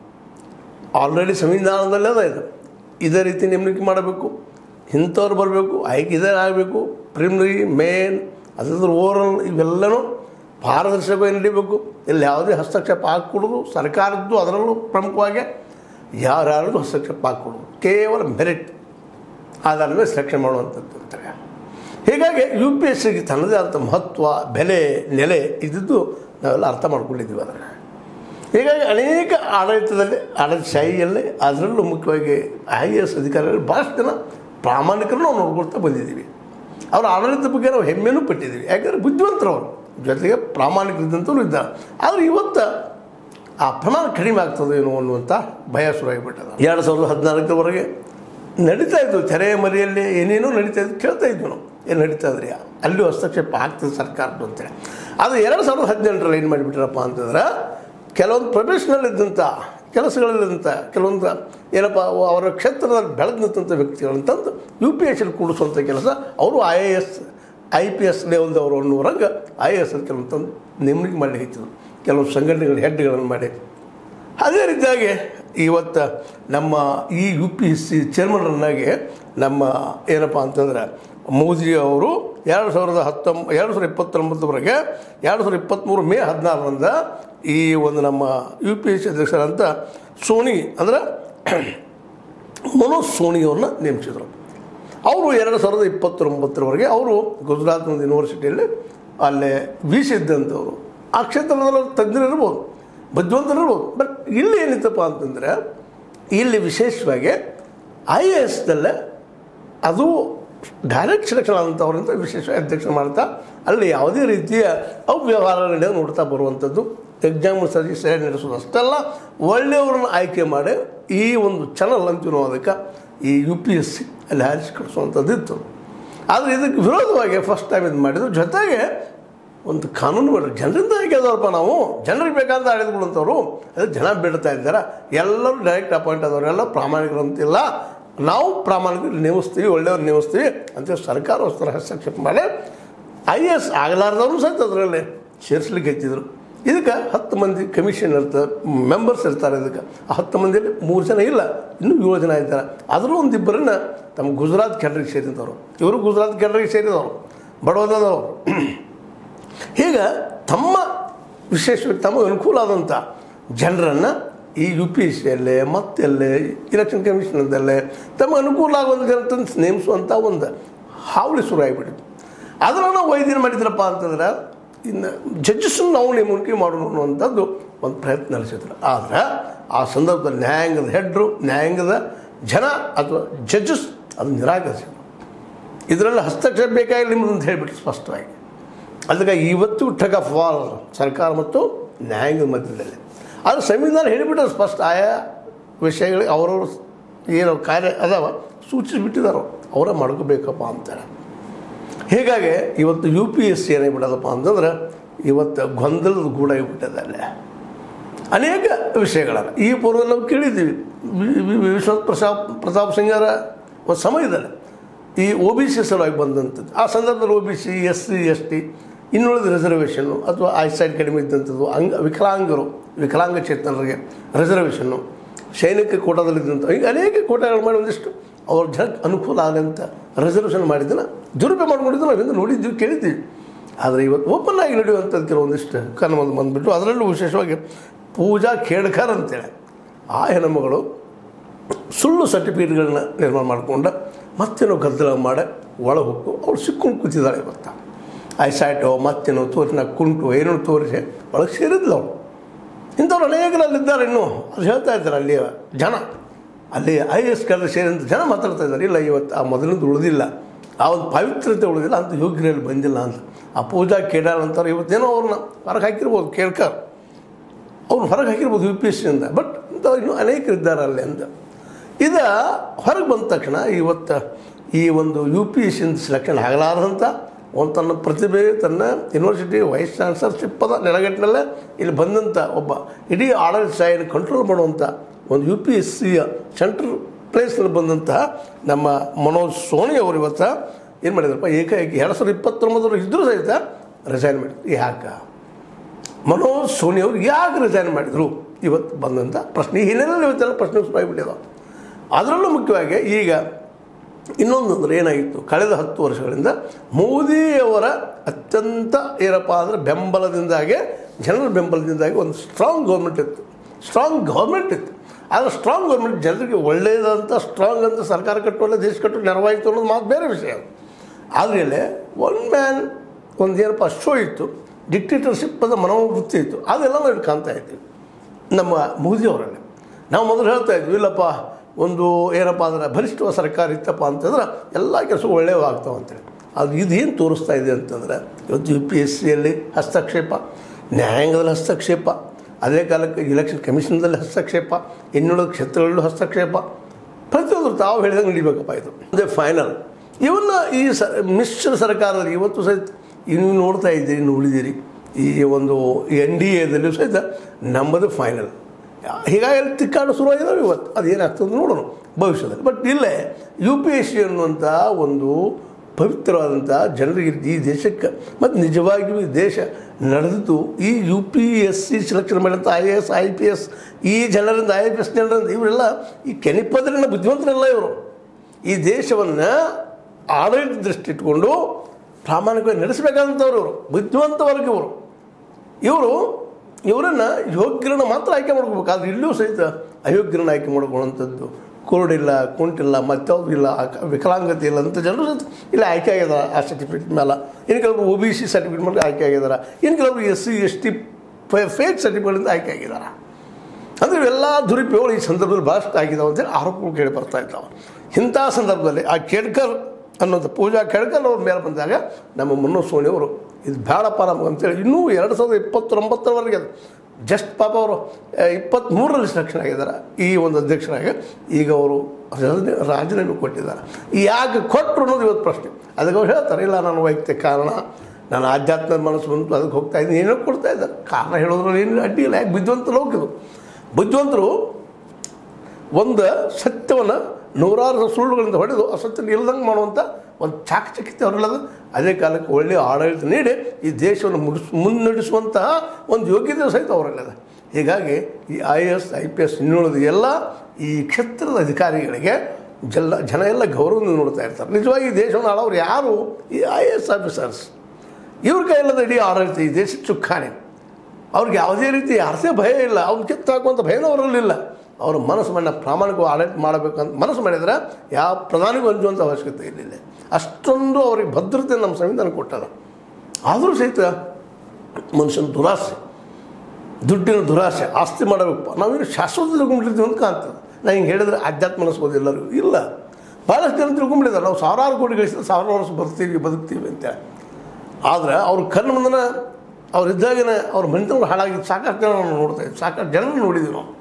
ಆಲ್ರೆಡಿ ಸಂವಿಧಾನದಲ್ಲೇ ಅದ ಇದು ಇದೇ ರೀತಿ ನೇಮಣಿಕೆ ಮಾಡಬೇಕು ಇಂಥವ್ರು ಬರಬೇಕು ಆಯ್ಕೆ ಇದೇ ಆಗಬೇಕು ಪ್ರಿಮ್ನರಿ ಮೇನ್ ಅದ್ರ ಓವರಲ್ ಇವೆಲ್ಲನೂ ಪಾರದರ್ಶಕವಾಗಿ ನಡೀಬೇಕು ಇಲ್ಲಿ ಯಾವುದೇ ಹಸ್ತಕ್ಷೇಪ ಹಾಕ್ಕೊಡೋದು ಸರ್ಕಾರದ್ದು ಅದರಲ್ಲೂ ಪ್ರಮುಖವಾಗಿ ಯಾರ್ಯಾರದು ಹಸ್ತಕ್ಷೇಪ ಹಾಕ್ಕೊಡೋದು ಕೇವಲ ಮೆರಿಟ್ ಆಧಾರದ ಮೇಲೆ ಸೆಲೆಕ್ಷನ್ ಮಾಡುವಂಥದ್ದು ಅಂತಾರೆ ಹೀಗಾಗಿ ಯು ಪಿ ಎಸ್ ಸಿಗೆ ತನ್ನದೇ ಆದಂಥ ಮಹತ್ವ ಬೆಲೆ ನೆಲೆ ಇದ್ದಿದ್ದು ನಾವೆಲ್ಲ ಅರ್ಥ ಮಾಡ್ಕೊಂಡಿದ್ದೀವಿ ಅದನ್ನು ಹೀಗಾಗಿ ಅನೇಕ ಆಡಳಿತದಲ್ಲಿ ಆಡಳಿತ ಶಾಹಿಯಲ್ಲಿ ಅದರಲ್ಲೂ ಮುಖ್ಯವಾಗಿ ಐ ಎ ಎಸ್ ಅಧಿಕಾರಿಗಳು ಭಾಳಷ್ಟು ಜನ ಪ್ರಾಮಾಣಿಕರನ್ನು ನಾವು ನೋಡ್ಕೊಳ್ತಾ ಬಂದಿದ್ದೀವಿ ಅವರ ಆಡಳಿತ ಬಗ್ಗೆ ನಾವು ಹೆಮ್ಮೆನೂ ಪಟ್ಟಿದ್ದೀವಿ ಯಾಕಂದರೆ ಬುದ್ಧಿವಂತರು ಅವರು ಜೊತೆಗೆ ಪ್ರಾಮಾಣಿಕರಿದ್ದಂಥವ್ರು ಇದ್ದಾರೆ ಆದರೆ ಇವತ್ತು ಆ ಪ್ರಮಾಣ ಕಡಿಮೆ ಆಗ್ತದೇನೋ ಅನ್ನುವಂಥ ಭಯ ಶುರುವಾಗಿಬಿಟ್ಟದ ಎರಡು ಸಾವಿರದ ಹದಿನಾಲ್ಕರವರೆಗೆ ನಡೀತಾ ಇದ್ವು ತೆರೆಯ ಮರಿಯಲ್ಲಿ ಏನೇನೋ ನಡೀತಾ ಇದ್ದು ಕೇಳ್ತಾ ಇದ್ವಿ ನಾವು ಏನು ನಡೀತಾ ಇದ್ರಿ ಅಲ್ಲೂ ಹಸ್ತಕ್ಷೇಪ ಆಗ್ತದೆ ಸರ್ಕಾರದ್ದು ಅಂತೇಳಿ ಅದು ಎರಡು ಸಾವಿರದ ಹದಿನೆಂಟರಲ್ಲಿ ಏನು ಮಾಡಿಬಿಟ್ರಪ್ಪ ಅಂತಂದ್ರೆ ಕೆಲವೊಂದು ಪ್ರೊಫೆಷ್ನಲ್ ಇದ್ದಂಥ ಕೆಲಸಗಳಲ್ಲಿದ್ದಂಥ ಕೆಲವೊಂದು ಏನಪ್ಪ ಅವರ ಕ್ಷೇತ್ರದಲ್ಲಿ ಬೆಳೆದು ನಿಂತಂಥ ವ್ಯಕ್ತಿಗಳಂತಂದು ಯು ಪಿ ಎಸ್ ಅಲ್ಲಿ ಕೂಡಿಸುವಂಥ ಕೆಲಸ ಅವರು I A S I P S ಲೆವೆಲ್ದವರು ಅನ್ನೋರಂಗೆ ಐ ಎ ಎಸ್ ಅಲ್ಲಿ ಕೆಲವೊಂದು ನೇಮಣಿಕೆ ಮಾಡಿ ಹೆಚ್ಚಿದ್ರು ಕೆಲವು ಸಂಘಟನೆಗಳ ಹೆಡ್ಗಳನ್ನು ಮಾಡಿ ಅದೇ ರೀತಿಯಾಗಿ ಇವತ್ತು ನಮ್ಮ ಈ ಯು ಪಿ ಎಸ್ ಸಿ ಚೇರ್ಮನ್ರನ್ನಾಗಿ ನಮ್ಮ ಏನಪ್ಪ ಅಂತಂದ್ರೆ ಮೋದಿ ಅವರು ಎರಡು ಸಾವಿರದ ಹತ್ತೊಂಬ ಎರಡು ಸಾವಿರದ ಇಪ್ಪತ್ತೊಂಬತ್ತರವರೆಗೆ ಎರಡು ಸಾವಿರದ ಇಪ್ಪತ್ತ್ಮೂರು ಮೇ ಹದಿನಾರರಿಂದ ಈ ಒಂದು ನಮ್ಮ ಯು ಪಿ ಎಸ್ ಸಿ ಅಧ್ಯಕ್ಷರಂತ ಸೋನಿ ಅಂದ್ರೆ ಮನೋಜ್ ಸೋನಿಯವ್ರನ್ನ ನೇಮಿಸಿದರು ಅವರು ಎರಡು ಸಾವಿರದ ಇಪ್ಪತ್ತೊಂಬತ್ತರವರೆಗೆ ಅವರು ಗುಜರಾತ್ ಒಂದು ಯೂನಿವರ್ಸಿಟಿಯಲ್ಲಿ ಅಲ್ಲೇ ವಿ ಸಿ ಇದ್ದಂಥವ್ರು ಆ ಕ್ಷೇತ್ರದಲ್ಲಿ ಅವ್ರು ತಜ್ಞರಿರ್ಬೋದು ಬುದ್ಧಿವಂತರಿರ್ಬೋದು ಬಟ್ ಇಲ್ಲಿ ಏನಿತ್ತಪ್ಪ ಅಂತಂದರೆ ಇಲ್ಲಿ ವಿಶೇಷವಾಗಿ ಐ ಎ ಎಸ್ದಲ್ಲೇ ಅದು ಡೈರೆಕ್ಟ್ ಸೆಲೆಕ್ಷನ್ ಆದಂಥವ್ರಂತ ವಿಶೇಷವಾಗಿ ಅಧ್ಯಕ್ಷ ಮಾಡ್ತಾ ಅಲ್ಲಿ ಯಾವುದೇ ರೀತಿಯ ಅವ್ಯವಹಾರ ನಡೆಯೋದು ನೋಡ್ತಾ ಬರುವಂಥದ್ದು ಎಕ್ಸಾಮ್ ಸರಿ ಸರಿ ನಡೆಸೋದು ಅಷ್ಟೆಲ್ಲ ಒಳ್ಳೆಯವ್ರನ್ನ ಆಯ್ಕೆ ಮಾಡಿ ಈ ಒಂದು ಚಾನಲ್ ಅಂತೀವಿ ನಾವು ಅದಕ್ಕೆ ಈ ಯು ಪಿ ಎಸ್ ಸಿ ಅಲ್ಲಿ ಹಾರಿಸಿ ಕಳಿಸುವಂಥದ್ದು ಇತ್ತು ಆದರೆ ಇದಕ್ಕೆ ವಿರೋಧವಾಗಿ ಫಸ್ಟ್ ಟೈಮ್ ಇದು ಮಾಡಿದ್ರು ಜೊತೆಗೆ ಒಂದು ಕಾನೂನು ಬೇಡ ಜನರಿಂದ ಆಗ್ಯದವ್ರಪ್ಪ ನಾವು ಜನರಿಗೆ ಬೇಕಾದ ಆಡಿದ್ಕೊಳ್ಳುವಂಥವ್ರು ಅದು ಜನ ಬಿಡ್ತಾ ಇದ್ದಾರೆ ಎಲ್ಲರೂ ಡೈರೆಕ್ಟ್ ಅಪಾಯಿಂಟ್ ಆದವರು ಎಲ್ಲ ಪ್ರಾಮಾಣಿಕರು ಅಂತಿಲ್ಲ ನಾವು ಪ್ರಾಮಾಣಿಕರು ನೇಮಿಸ್ತೀವಿ ಒಳ್ಳೆಯವ್ರು ನೇಮಿಸ್ತೀವಿ ಅಂತ ಸರ್ಕಾರ ವಸ್ತ್ರ ಹಸ್ತಕ್ಷೇಪ ಮಾಡಿ ಐ ಎ ಎಸ್ ಆಗಲಾರ್ದವ್ರು ಸಹಿತ ಅದರಲ್ಲಿ ಸೇರಿಸ್ಲಿಕ್ಕೆ ಹೆಚ್ಚಿದ್ರು ಇದಕ್ಕೆ ಹತ್ತು ಮಂದಿ ಕಮಿಷನ್ ಇರ್ತದೆ ಮೆಂಬರ್ಸ್ ಇರ್ತಾರೆ ಇದಕ್ಕೆ ಆ ಹತ್ತು ಮಂದಿಯಲ್ಲಿ ಮೂರು ಜನ ಇಲ್ಲ ಇನ್ನೂ ಏಳು ಜನ ಇದ್ದಾರೆ ಅದರಲ್ಲೂ ಒಂದು ಇಬ್ಬರನ್ನ ತಮ್ಮ ಗುಜರಾತ್ ಕೆಡರಿಗೆ ಸೇರಿದವರು ಇವರು ಗುಜರಾತ್ ಕೆಡರಿಗೆ ಸೇರಿದವರು ಬಡವದವರು ಹೀಗೆ ತಮ್ಮ ವಿಶೇಷವಾಗಿ ತಮಗೆ ಅನುಕೂಲ ಆದಂಥ ಜನರನ್ನು ಈ ಯು ಪಿ ಎಸ್ ಸಿಯಲ್ಲೇ ಮತ್ತೆಲ್ಲೇ ಇಲೆಕ್ಷನ್ ಕಮಿಷನದಲ್ಲೇ ತಮಗೆ ಅನುಕೂಲ ಆಗುವಂಥ ಜನ ತಂದು ನೇಮಿಸುವಂಥ ಒಂದು ಹಾವಳಿ ಶುರು ಆಗಿಬಿಟ್ಟಿತ್ತು ಅದನ್ನು ನಾವು ವೈದ್ಯರು ಮಾಡಿದ್ರಪ್ಪ ಅಂತಂದ್ರೆ ಇನ್ನು ಜಡ್ಜಸ್ಸನ್ನು ನಾವು ನೇಮಣಿಕೆ ಮಾಡೋಣ ಅನ್ನುವಂಥದ್ದು ಒಂದು ಪ್ರಯತ್ನ ನಡೆಸಿದ್ರು ಆದರೆ ಆ ಸಂದರ್ಭದಲ್ಲಿ ನ್ಯಾಯಾಂಗದ ಹೆಡ್ರು ನ್ಯಾಯಾಂಗದ ಜನ ಅಥವಾ ಜಡ್ಜಸ್ ಅದನ್ನು ನಿರಾಕರಿಸಿದ್ರು ಇದರಲ್ಲಿ ಹಸ್ತಕ್ಷೇಪ ಬೇಕಾಗಿಲ್ಲ ನಿಮ್ಮದು ಅಂತ ಹೇಳಿಬಿಟ್ರು ಸ್ಪಷ್ಟವಾಗಿ ಅದಕ್ಕೆ ಇವತ್ತು ಟಗ್ ಆಫ್ ವಾರ್ ಸರ್ಕಾರ ಮತ್ತು ನ್ಯಾಯಾಂಗದ ಮಧ್ಯದಲ್ಲಿ ಆದರೆ ಸಂವಿಧಾನ ಹೇಳಿಬಿಟ್ಟು ಸ್ಪಷ್ಟ ಆಯಾ ವಿಷಯಗಳಿಗೆ ಅವರವರು ಏನು ಕಾರ್ಯ ಅದಾವ ಸೂಚಿಸಿಬಿಟ್ಟಿದಾರೋ ಅವರೇ ಮಾಡ್ಕೋಬೇಕಪ್ಪ ಅಂತಾರೆ ಹೀಗಾಗಿ ಇವತ್ತು ಯು ಪಿ ಎಸ್ ಸಿ ಏನಾಗ್ಬಿಟ್ಟದಪ್ಪ ಅಂತಂದ್ರೆ ಇವತ್ತು ಗೊಂದಲದ ಗೂಡಾಗಿಬಿಟ್ಟದೆ ಅಲ್ಲೇ ಅನೇಕ ವಿಷಯಗಳನ್ನು ಈ ಪೂರ್ವ ನಾವು ಕೇಳಿದ್ದೀವಿ ವಿ- ವಿ- ವಿ- ವಿಶ್ವನಾಥ್ ಪ್ರಸಾದ್ ಪ್ರತಾಪ್ ಸಿಂಗರ ಒಂದು ಸಮಯದಲ್ಲಿ ಈ ಒ ಬಿ ಸಿ ಸಲುವಾಗಿ ಬಂದಂಥದ್ದು ಆ ಸಂದರ್ಭದಲ್ಲಿ O B C S C S T ಇನ್ನುಳಿದ ರಿಸರ್ವೇಷನ್ನು ಅಥವಾ ಐಸೈಡ್ ಕಡಿಮೆ ಇದ್ದಂಥದ್ದು ಅಂಗ ವಿಕಲಾಂಗರು ವಿಕಲಾಂಗಚೇತನರಿಗೆ ರಿಸರ್ವೇಷನ್ನು ಸೈನಿಕ ಕೋಟಾದಲ್ಲಿದ್ದಂಥ ಹೀಗೆ ಅನೇಕ ಕೋಟಾಗಳು ಮಾಡಿ ಒಂದಿಷ್ಟು ಅವ್ರ ಜನಕ್ಕೆ ಅನುಕೂಲ ಆಗಂತ ರಿಸರ್ವೇಷನ್ ಮಾಡಿದ್ದನ್ನು ದುರುಪಯೋಗ ಮಾಡ್ಕೊಂಡಿದ್ದು ನಾವು ಹಿಂದೆ ನೋಡಿದ್ದೀವಿ ಕೇಳಿದ್ದೀವಿ ಆದರೆ ಇವತ್ತು ಓಪನ್ ಆಗಿ ನಡೆಯುವಂಥದ್ದು ಕೆಲವೊಂದಿಷ್ಟು ಕಾರಣ ಒಂದು ಬಂದುಬಿಟ್ಟು ಅದರಲ್ಲೂ ವಿಶೇಷವಾಗಿ ಪೂಜಾ ಖೇಡ್ಕರ್ ಅಂತೇಳಿ ಆ ಹೆಣ್ಮಗಳು ಸುಳ್ಳು ಸರ್ಟಿಫಿಕೇಟ್ಗಳನ್ನ ನಿರ್ಮಾಣ ಮಾಡಿಕೊಂಡ ಮತ್ತೇನೋ ಗದ್ದಲ ಮಾಡಿ ಒಳ ಹೊಕ್ಕು ಅವಳು ಸಿಕ್ಕೊಂಡು ಕೂತಿದ್ದಾಳೆ ಇವತ್ತು ಐಸೈಟೋ ಮತ್ತೇನೋ ತೋರಿಸಿನ ಕುಂಟು ಏನೋ ತೋರಿಸಿ ಒಳಗೆ ಸೇರಿದ್ಲು ಅವಳು ಇಂಥವ್ರು ಅನೇಕರಲ್ಲಿದ್ದಾರೆ ಇನ್ನೂ ಅದು ಹೇಳ್ತಾ ಇದ್ದಾರೆ ಅಲ್ಲಿ ಜನ ಅಲ್ಲಿ ಐ ಎಸ್ ಕಲರ್ ಸೇರಿದಂಥ ಜನ ಮಾತಾಡ್ತಾ ಇದ್ದಾರೆ ಇಲ್ಲ ಇವತ್ತು ಆ ಮೊದಲಿಂದ ಉಳಿದಿಲ್ಲ ಆ ಒಂದು ಪವಿತ್ರತೆ ಉಳಿದಿಲ್ಲ ಅಂತ ಯೋಗ್ಯರಲ್ಲಿ ಬಂದಿಲ್ಲ ಅಂತ ಆ ಪೂಜಾ ಕೇಡಾರ್ ಅಂತಾರೆ ಇವತ್ತೇನೋ ಅವ್ರನ್ನ ಹೊರಗೆ ಹಾಕಿರ್ಬೋದು ಕೇಳ್ಕರ್ ಅವ್ರು ಹೊರಗೆ ಹಾಕಿರ್ಬೋದು ಯು ಪಿ ಎಸ್ ಸಿಯಿಂದ ಬಟ್ ಇಂಥವ್ರು ಇನ್ನೂ ಅನೇಕರು ಇದ್ದಾರೆ ಅಲ್ಲಿ ಅಂತ ಇದು ಹೊರಗೆ ಬಂದ ತಕ್ಷಣ ಇವತ್ತು ಈ ಒಂದು ಯು ಪಿ ಎಸ್ ಸಿಯಿಂದ ಸೆಲೆಕ್ಷನ್ ಆಗಲಾರದಂಥ ಒಂದು ತನ್ನ ಪ್ರತಿಭೆ ತನ್ನ ಯೂನಿವರ್ಸಿಟಿ ವೈಸ್ ಚಾನ್ಸಲರ್ಶಿಪ್ಪದ ನೆಲಗಟ್ಟಿನಲ್ಲೇ ಇಲ್ಲಿ ಬಂದಂಥ ಒಬ್ಬ ಇಡೀ ಆಡಳಿತ ಶಾಹಿಯನ್ನು ಕಂಟ್ರೋಲ್ ಮಾಡುವಂಥ ಒಂದು ಯು ಪಿ ಎಸ್ ಸಿಯ ಸೆಂಟ್ರಲ್ ಪ್ಲೇಸ್ನಲ್ಲಿ ಬಂದಂತಹ ನಮ್ಮ ಮನೋಜ್ ಸೋನಿ ಅವರು ಇವತ್ತು ಏನು ಮಾಡಿದ್ರಪ್ಪ ಏಕಾಏಕಿ ಎರಡು ಸಾವಿರದ ಇಪ್ಪತ್ತೊಂಬತ್ತರು ಇದ್ದರೂ ಸಹಿತ ರಿಸೈನ್ ಮಾಡಿದ್ರು ಯಾಕೆ ಮನೋಜ್ ಸೋನಿ ಅವರು ಯಾಕೆ ರಿಸೈನ್ ಮಾಡಿದರು ಇವತ್ತು ಬಂದಂಥ ಪ್ರಶ್ನೆ ಈ ಹಿನ್ನೆಲೆಯಲ್ಲಿ ಇವತ್ತೆಲ್ಲ ಪ್ರಶ್ನೆ ಶುರುವಾಗಿಬಿಟ್ಟಿದಾವೆ ಅದರಲ್ಲೂ ಮುಖ್ಯವಾಗಿ ಈಗ ಇನ್ನೊಂದು ಅಂದರೆ ಏನಾಗಿತ್ತು ಕಳೆದ ಹತ್ತು ವರ್ಷಗಳಿಂದ ಮೋದಿಯವರ ಅತ್ಯಂತ ಏನಪ್ಪ ಅಂದರೆ ಬೆಂಬಲದಿಂದಾಗಿ ಜನರ ಬೆಂಬಲದಿಂದಾಗಿ ಒಂದು ಸ್ಟ್ರಾಂಗ್ ಗೌರ್ಮೆಂಟ್ ಇತ್ತು ಸ್ಟ್ರಾಂಗ್ ಗೌರ್ಮೆಂಟ್ ಇತ್ತು ಆದರೆ ಸ್ಟ್ರಾಂಗ್ ಗೌರ್ಮೆಂಟ್ ಜನರಿಗೆ ಒಳ್ಳೆಯದಂತ ಸ್ಟ್ರಾಂಗ್ ಅಂತ ಸರ್ಕಾರ ಕಟ್ಟುವಲ್ಲ ದೇಶ ಕಟ್ಟು ನೆರವಾಯಿತು ಅನ್ನೋದು ಮಾತು ಬೇರೆ ವಿಷಯ ಆದ್ಮೇಲೆ ಒನ್ ಮ್ಯಾನ್ ಒಂದು ಏನಪ್ಪ ಶೋ ಇತ್ತು ಡಿಕ್ಟೇಟರ್ಶಿಪ್ ಅದ ಮನೋವೃತ್ತಿ ಇತ್ತು ಅದೆಲ್ಲ ನಾವು ಇಲ್ಲಿ ಕಾಣ್ತಾ ಇದ್ದೀವಿ ನಮ್ಮ ಮೋದಿಯವರಲ್ಲಿ ನಾವು ಮೊದಲು ಹೇಳ್ತಾ ಇದ್ವಿ ಇಲ್ಲಪ್ಪ ಒಂದು ಏನಪ್ಪ ಅಂದ್ರೆ ಬಲಿಷ್ಠ ಸರ್ಕಾರ ಇತ್ತಪ್ಪ ಅಂತಂದ್ರೆ ಎಲ್ಲ ಕೆಲಸ ಒಳ್ಳೆಯವು ಆಗ್ತಾವೆ ಅಂತೇಳಿ ಅದು ಇದೇನು ತೋರಿಸ್ತಾ ಇದೆ ಅಂತಂದ್ರೆ ಇವತ್ತು ಯು ಪಿ ಎಸ್ ಸಿಯಲ್ಲಿ ಹಸ್ತಕ್ಷೇಪ ನ್ಯಾಯಾಂಗದಲ್ಲಿ ಹಸ್ತಕ್ಷೇಪ ಅದೇ ಕಾಲಕ್ಕೆ ಇಲೆಕ್ಷನ್ ಕಮಿಷನ್ದಲ್ಲಿ ಹಸ್ತಕ್ಷೇಪ ಇನ್ನುಳಿದ ಕ್ಷೇತ್ರಗಳಲ್ಲೂ ಹಸ್ತಕ್ಷೇಪ ಪ್ರತಿಯೊಂದು ತಾವು ಹೇಳಿದಂಗೆ ನಡಿಬೇಕಪ್ಪ ಇದು ಅದೇ ಫೈನಲ್ ಇವನ್ನ ಈ ಸ ಮಿಶ್ರ ಸರ್ಕಾರದಲ್ಲಿ ಇವತ್ತು ಸಹಿತ ನೀವು ನೋಡ್ತಾ ಇದ್ದೀರಿ ನೀವು ಉಳಿದಿರಿ ಈ ಒಂದು ಎನ್ ಡಿ ಎದಲ್ಲೂ ಸಹಿತ ನಮ್ಮದು ಫೈನಲ್ ಹೀಗಾಗಿ ಅಲ್ಲಿ ತಿಕ್ಕಾಡು ಶುರುವಾಗಿದ್ದಾವೆ ಇವತ್ತು ಅದು ಏನಾಗ್ತದೆ ನೋಡೋಣ ಭವಿಷ್ಯದಲ್ಲಿ ಬಟ್ ಇಲ್ಲೇ ಯು ಪಿ ಎಸ್ ಸಿ ಅನ್ನುವಂಥ ಒಂದು ಪವಿತ್ರವಾದಂಥ ಜನರಿಗೆ ಈ ದೇಶಕ್ಕೆ ಮತ್ತು ನಿಜವಾಗಿಯೂ ಈ ದೇಶ ನಡೆದಿದ್ದು ಈ U P S C selection ಮಾಡಿದಂಥ I A S I P S ಈ ಜನರಿಂದ ಐ ಪಿ ಎಸ್ ಜನರಿಂದ ಇವರೆಲ್ಲ ಈ ಕೆನಿಪದರಿನ ಬುದ್ಧಿವಂತರೆಲ್ಲ ಇವರು ಈ ದೇಶವನ್ನು ಆಡಳಿತ ದೃಷ್ಟಿ ಇಟ್ಕೊಂಡು ಪ್ರಾಮಾಣಿಕವಾಗಿ ನಡೆಸಬೇಕಾದಂಥವ್ರು ಇವರು ಬುದ್ಧಿವಂತ ವರ್ಗ ಇವರು ಇವರು ಇವರನ್ನು ಯೋಗ್ಯರನ್ನು ಮಾತ್ರ ಆಯ್ಕೆ ಮಾಡ್ಕೋಬೇಕು ಆದರೆ ಇಲ್ಲೂ ಸಹಿತ ಅಯೋಗ್ಯರನ್ನು ಆಯ್ಕೆ ಮಾಡ್ಕೊಳ್ಳುವಂಥದ್ದು ಕುರುಡಿಲ್ಲ ಕುಂಟಿಲ್ಲ ಮತ್ತವ್ರು ಇಲ್ಲ ಅಕ- ವಿಕಲಾಂಗತೆ ಇಲ್ಲ ಅಂತ ಜನರು ಸಹಿತ ಇಲ್ಲ ಆಯ್ಕೆ ಆಗಿದ್ದಾರೆ ಆ ಸರ್ಟಿಫಿಕೇಟ್ ಮೇಲೆ ಇನ್ನು ಕೆಲವರು ಒ ಬಿ ಸಿ ಸರ್ಟಿಫಿಕೇಟ್ ಮೇಲೆ ಆಯ್ಕೆ ಆಗಿದ್ದಾರೆ ಇನ್ನು ಕೆಲವರು S C S T fake ಸರ್ಟಿಫಿಕೇಟಿಂದ ಆಯ್ಕೆ ಆಗಿದ್ದಾರೆ ಅಂದರೆ ಇವೆಲ್ಲ ದುರುಪಯೋಗಗಳು ಈ ಸಂದರ್ಭದಲ್ಲಿ ಭಾಳಷ್ಟು ಆಗಿದಾವೆ ಅಂತೇಳಿ ಆರೋಪಗಳು ಕೇಳಿ ಬರ್ತಾ ಇದ್ದಾವೆ ಇಂಥ ಸಂದರ್ಭದಲ್ಲಿ ಆ ಕೇಡ್ಕರ್ ಅನ್ನೋದು ಪೂಜಾ ಕೇಡ್ಕರ್ ಅವ್ರ ಮೇಲೆ ಬಂದಾಗ ನಮ್ಮ ಮುನ್ನು ಸೋನಿಯವರು ಇದು ಬೇಡಪ್ಪ ನಮ್ಗೆ ಅಂತೇಳಿ ಇನ್ನೂ ಎರಡು ಸಾವಿರದ ಇಪ್ಪತ್ತೊಂಬತ್ತರವರೆಗೆ ಅದು ಜಸ್ಟ್ ಪಾಪ ಅವರು ಇಪ್ಪತ್ತ್ಮೂರರಲ್ಲಿ ಸೆಲೆಕ್ಷನ್ ಆಗಿದ್ದಾರೆ ಈ ಒಂದು ಅಧ್ಯಕ್ಷರಾಗಿ ಈಗ ಅವರು ರಾಜೀನಾಮೆ ರಾಜೀನಾಮೆ ಕೊಟ್ಟಿದ್ದಾರೆ ಯಾಕೆ ಕೊಟ್ಟರು ಅನ್ನೋದು ಇವತ್ತು ಪ್ರಶ್ನೆ ಅದಕ್ಕೆ ಅವ್ರು ಹೇಳ್ತಾರೆ ಇಲ್ಲ ನಾನು ವೈಯಕ್ತಿಕ ಕಾರಣ ನಾನು ಆಧ್ಯಾತ್ಮದ ಮನಸ್ಸು ಬಂತು ಅದಕ್ಕೆ ಹೋಗ್ತಾ ಇದ್ದೀನಿ ಏನೋ ಕೊಡ್ತಾ ಇದ್ದಾರೆ ಕಾರಣ ಹೇಳೋದ್ರಲ್ಲಿ ಏನು ಅಡ್ಡಿ ಇಲ್ಲ ಯಾಕೆ ಬುದ್ಧಿವಂತ ಲೋಕಿದು ಬುದ್ಧಿವಂತರು ಒಂದು ಸತ್ಯವನ್ನು ನೂರಾರು ಸುಳ್ಳುಗಳಿಂದ ಹೊಡೆದು ಅಸತ್ಯ ಇಲ್ಲದಂಗೆ ಮಾಡುವಂಥ ಒಂದು ಚಾಕಚಕ್ಯತೆ ಅವರಿಲ್ಲದ ಅದೇ ಕಾಲಕ್ಕೆ ಒಳ್ಳೆಯ ಆಡಳಿತ ನೀಡಿ ಈ ದೇಶವನ್ನು ಮುಡಿಸ್ ಮುನ್ನಡೆಸುವಂತಹ ಒಂದು ಯೋಗ್ಯತೆ ಸಹಿತ ಅವರಲ್ಲಿದೆ ಹೀಗಾಗಿ ಈ I A S I P S ಇನ್ನುಳಿದ ಎಲ್ಲ ಈ ಕ್ಷೇತ್ರದ ಅಧಿಕಾರಿಗಳಿಗೆ ಜಲ್ಲ ಜನ ಎಲ್ಲ ಗೌರವದಿಂದ ನೋಡ್ತಾ ಇರ್ತಾರೆ ನಿಜವಾಗಿ ಈ ದೇಶವನ್ನು ಆಳೋರು ಯಾರು ಈ ಐ ಎ ಎಸ್ ಆಫೀಸರ್ಸ್ ಇವ್ರ ಕೈಯಲ್ಲದ ಇಡೀ ಆಡಳಿತ ಈ ದೇಶದ ಚುಕ್ಕಾಣಿ ಅವ್ರಿಗೆ ಯಾವುದೇ ರೀತಿ ಯಾರದೇ ಭಯ ಇಲ್ಲ ಅವ್ರು ಕಿತ್ತು ಹಾಕುವಂಥ ಭಯನೂ ಅವರಲ್ಲಿಲ್ಲ ಅವ್ರ ಮನಸ್ಸು ಮಣ್ಣ ಪ್ರಾಮಾಣಿಕವಾಗಿ ಆಡಳಿತ ಮಾಡಬೇಕಂತ ಮನಸ್ಸು ಮಾಡಿದ್ರೆ ಯಾವ ಪ್ರಧಾನಿಗೂ ಅಂಜುವಂಥ ಅವಶ್ಯಕತೆ ಇರಲಿಲ್ಲ ಅಷ್ಟೊಂದು ಅವ್ರಿಗೆ ಭದ್ರತೆ ನಮ್ಮ ಸಂವಿಧಾನ ಕೊಟ್ಟದ ಆದರೂ ಸಹಿತ ಮನುಷ್ಯನ ದುರಾಸೆ ದುಡ್ಡಿನ ದುರಾಸೆ ಆಸ್ತಿ ಮಾಡಬೇಕು ನಾವೇನು ಶಾಶ್ವತ ತಿಳ್ಕೊಂಡಿರ್ತೀವಿ ಅಂತ ಕಾಣ್ತದೆ ನಾ ಹಿಂಗೆ ಹೇಳಿದ್ರೆ ಅಧ್ಯಾತ್ಮ ಅನಿಸ್ಬೋದು ಎಲ್ಲರಿಗೂ ಇಲ್ಲ ಭಾಳಷ್ಟು ಜನ ತಿಳ್ಕೊಂಬಿಟ್ಟಿದ್ದಾರೆ ನಾವು ಸಾವಿರಾರು ಕೋಟಿ ಗಳಿಸಿದ್ರೆ ಸಾವಿರಾರು ವರ್ಷ ಬರ್ತೀವಿ ಬದುಕ್ತೀವಿ ಅಂತೇಳಿ ಆದರೆ ಅವ್ರ ಕಣ್ಣು ಮುಂದನ ಅವ್ರು ಇದ್ದಾಗಿನ ಅವ್ರ ಮನೆತನ ಹಾಳಾಗಿದ್ದು ಸಾಕಷ್ಟು ಜನ ನಾವು ನೋಡ್ತಾ ಇದ್ವಿ ಸಾಕಷ್ಟು ಜನರನ್ನು ನೋಡಿದ್ದೀವಿ ನಾವು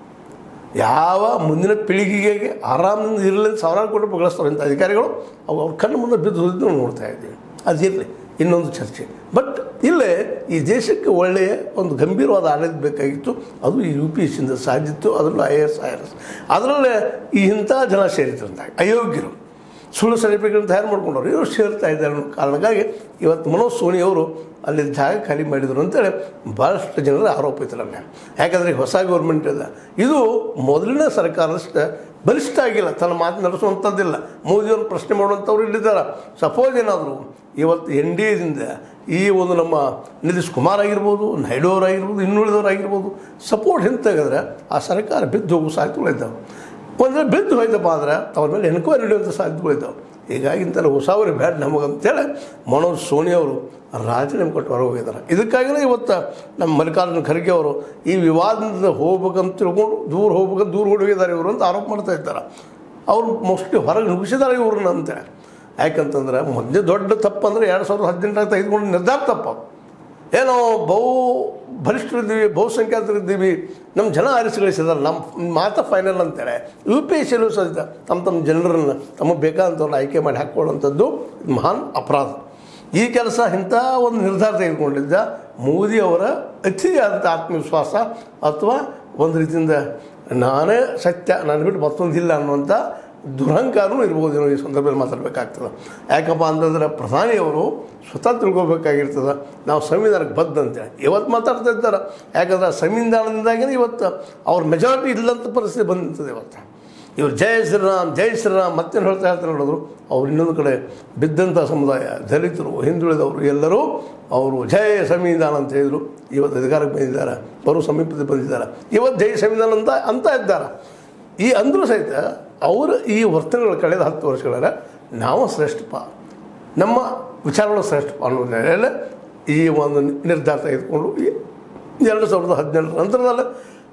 ಯಾವ ಮುಂದಿನ ಪೀಳಿಗೆಗೆ ಆರಾಮದಿಂದ ಇರಲಿ ಅಂತ ಸಾವಿರಾರು ಕೋಟಿ ರೂಪಾಯಿ ಗಳಿಸ್ತಾರೆ ಇಂಥ ಅಧಿಕಾರಿಗಳು ಅವು ಅವ್ರ ಕಣ್ಣು ಮುಂದೆ ಬಿದ್ದು ಹೋಗಿದ್ದು ನಾವು ನೋಡ್ತಾ ಇದ್ದೀವಿ ಅದಿರಲಿ ಇನ್ನೊಂದು ಚರ್ಚೆ ಬಟ್ ಇಲ್ಲೇ ಈ ದೇಶಕ್ಕೆ ಒಳ್ಳೆಯ ಒಂದು ಗಂಭೀರವಾದ ಆಡಳಿತ ಬೇಕಾಗಿತ್ತು ಅದು ಈ ಯು ಪಿ ಎಸ್ ಇಂದ ಸಾಧಿತ್ತು ಅದರಲ್ಲೂ I A S I R S ಅದರಲ್ಲೇ ಈ ಇಂಥ ಜನ ಸೇರಿದ್ರಂತ ಅಯೋಗ್ಯರು ಸುಳ್ಳು ಸರ್ಟಿಫಿಕೇಟ್ ತಯಾರು ಮಾಡ್ಕೊಂಡವ್ರು ಇವರು ಸೇರ್ತಾ ಇದ್ದಾರೆ ಅನ್ನೋ ಕಾರಣಕ್ಕಾಗಿ ಇವತ್ತು ಮನೋಜ್ ಸೋನಿ ಅವರು ಅಲ್ಲಿ ಜಾಗ ಖಾಲಿ ಮಾಡಿದರು ಅಂತೇಳಿ ಭಾಳಷ್ಟು ಜನರ ಆರೋಪ ಐತೆ ನನ್ನ ಯಾಕಂದರೆ ಈಗ ಹೊಸ ಗೌರ್ಮೆಂಟ್ ಇದೆ ಇದು ಮೊದಲಿನ ಸರ್ಕಾರದಷ್ಟು ಬಲಿಷ್ಠ ಆಗಿಲ್ಲ ತನ್ನ ಮಾತು ನಡೆಸುವಂಥದ್ದಿಲ್ಲ ಮೋದಿಯವ್ರನ್ನ ಪ್ರಶ್ನೆ ಮಾಡುವಂಥವ್ರು ಇಲ್ಲಿದ್ದಾರೆ ಸಪೋಸ್ ಏನಾದರೂ ಇವತ್ತು ಎನ್ ಡಿ ಎದಿಂದ ಈ ಒಂದು ನಮ್ಮ ನಿತೀಶ್ ಕುಮಾರ್ ಆಗಿರ್ಬೋದು ನಾಯ್ಡು ಅವರಾಗಿರ್ಬೋದು ಇನ್ನುಳಿದವ್ರು ಆಗಿರ್ಬೋದು ಸಪೋರ್ಟ್ ಹಿಂತಾಗಿದ್ರೆ ಆ ಸರ್ಕಾರ ಬಿದ್ದು ಹೋಗೋ ಸಾಧ್ಯತೆಗಳಿದ್ದಾವೆ ಒಂದು ವೇಳೆ ಬಿದ್ದು ಹೋಯ್ತಪ್ಪ ಅಂದ್ರೆ ಅವ್ರ ಮೇಲೆ ಎನ್ಕ್ವೈರಿ ನಡೆಯುವಂಥ ಸಾಧ್ಯತೆಗಳಿದ್ದಾವೆ ಹೀಗಾಗಿ ಇಂಥಲ್ಲ ಹೊಸವ್ರಿಗೆ ಬ್ಯಾಡ್ ನಮಗೆ ಅಂತೇಳಿ ಮನೋಜ್ ಸೋನಿ ಅವರು ರಾಜೀನಾಮೆ ಕೊಟ್ಟು ಹೊರಗೆ ಹೋಗಿದ್ದಾರೆ ಇದಕ್ಕಾಗಿಯೇ ಇವತ್ತು ನಮ್ಮ ಮಲ್ಲಿಕಾರ್ಜುನ ಖರ್ಗೆ ಅವರು ಈ ವಿವಾದದಿಂದ ಹೋಗ್ಬೇಕಂತ ತಿಳ್ಕೊಂಡು ದೂರ ಹೋಗ್ಬೇಕಂತ ದೂರ ಹೋಗಿದ್ದಾರೆ ಇವರು ಅಂತ ಆರೋಪ ಮಾಡ್ತಾ ಇದ್ದಾರೆ ಅವ್ರು ಮೋಸ್ಟ್ಲಿ ಹೊರಗೆ ನುಗ್ಗಿಸಿದ್ದಾರೆ ಇವ್ರನ್ನ ಅಂತೇಳಿ ಯಾಕಂತಂದ್ರೆ ಮೊದಲೇ ದೊಡ್ಡ ತಪ್ಪು ಅಂದರೆ ಎರಡು ಸಾವಿರದ ಹದಿನೆಂಟರಾಗ ತೆಗೆದುಕೊಂಡು ನಿರ್ಧಾರ ತಪ್ಪು ಏನೋ ಬಹು ಬಲಿಷ್ಠರಿದ್ದೀವಿ ಬಹುಸಂಖ್ಯಾತರಿದ್ದೀವಿ ನಮ್ಮ ಜನ ಆರಿಸಿ ಗಳಿಸಿದಾರೆ ನಮ್ಮ ಮಾತ ಫೈನಲ್ ಅಂತೇಳಿ ಯು ಪಿ ಎಸ್ ಸಿಲೂ ಸಹಿತ ತಮ್ಮ ತಮ್ಮ ಜನರನ್ನು ತಮಗೆ ಬೇಕಾದಂಥವ್ರನ್ನ ಆಯ್ಕೆ ಮಾಡಿ ಹಾಕ್ಕೊಳ್ಳುವಂಥದ್ದು ಮಹಾನ್ ಅಪರಾಧ ಈ ಕೆಲಸ ಇಂಥ ಒಂದು ನಿರ್ಧಾರ ತೆಗೆದುಕೊಂಡಿದ್ದ ಮೋದಿ ಅವರ ಅತಿಯಾದಂಥ ಆತ್ಮವಿಶ್ವಾಸ ಅಥವಾ ಒಂದು ರೀತಿಯಿಂದ ನಾನೇ ಸತ್ಯ ನಾನು ಬಿಟ್ಟು ಮತ್ತೊಂದಿಲ್ಲ ಅನ್ನುವಂಥ ದುರಹಂಕಾರನೂ ಇರ್ಬೋದು ಏನೋ ಈ ಸಂದರ್ಭದಲ್ಲಿ ಮಾತಾಡಬೇಕಾಗ್ತದೆ ಯಾಕಪ್ಪ ಅಂತಂದ್ರೆ ಪ್ರಧಾನಿಯವರು ಸ್ವತಃ ತಿಳ್ಕೊಬೇಕಾಗಿರ್ತದೆ ನಾವು ಸಂವಿಧಾನಕ್ಕೆ ಬದ್ಧ ಅಂತೇಳಿ ಇವತ್ತು ಮಾತಾಡ್ತಾ ಇದ್ದಾರೆ ಯಾಕಂದ್ರೆ ಸಂವಿಧಾನದಿಂದಾಗಿನೇ ಇವತ್ತು ಅವ್ರ ಮೆಜಾರಿಟಿ ಇಲ್ಲಂತ ಪರಿಸ್ಥಿತಿ ಬಂದಿರ್ತದೆ ಇವತ್ತು ಇವ್ರು ಜಯ ಶ್ರೀರಾಮ್ ಜೈ ಶ್ರೀರಾಮ್ ಮತ್ತೇನು ಹೇಳ್ತಾ ಹೇಳ್ತಾರೆ ನೋಡಿದ್ರು ಅವ್ರು ಇನ್ನೊಂದು ಕಡೆ ಬಿದ್ದಂಥ ಸಮುದಾಯ ದಲಿತರು ಹಿಂದುಳಿದವರು ಎಲ್ಲರೂ ಅವರು ಜಯ ಸಂವಿಧಾನ ಅಂತ ಹೇಳಿದರು ಇವತ್ತು ಅಧಿಕಾರಕ್ಕೆ ಬಂದಿದ್ದಾರೆ ಬರೋ ಸಮೀಪದಲ್ಲಿ ಬಂದಿದ್ದಾರೆ ಇವತ್ತು ಜೈ ಸಂವಿಧಾನ ಅಂತ ಅಂತ ಇದ್ದಾರೆ ಈ ಅಂದರೂ ಸಹಿತ ಅವರು ಈ ವರ್ತನೆಗಳು ಕಳೆದ ಹತ್ತು ವರ್ಷಗಳ ನಾವು ಶ್ರೇಷ್ಠಪ್ಪ ನಮ್ಮ ವಿಚಾರಗಳು ಶ್ರೇಷ್ಠಪ್ಪ ಅನ್ನೋ ನೆಲೆಯಲ್ಲಿ ಈ ಒಂದು ನಿರ್ಧಾರ ತೆಗೆದುಕೊಂಡು ಈ ಎರಡು ಸಾವಿರದ ಹದಿನೆಂಟರ ನಂತರದಲ್ಲೇ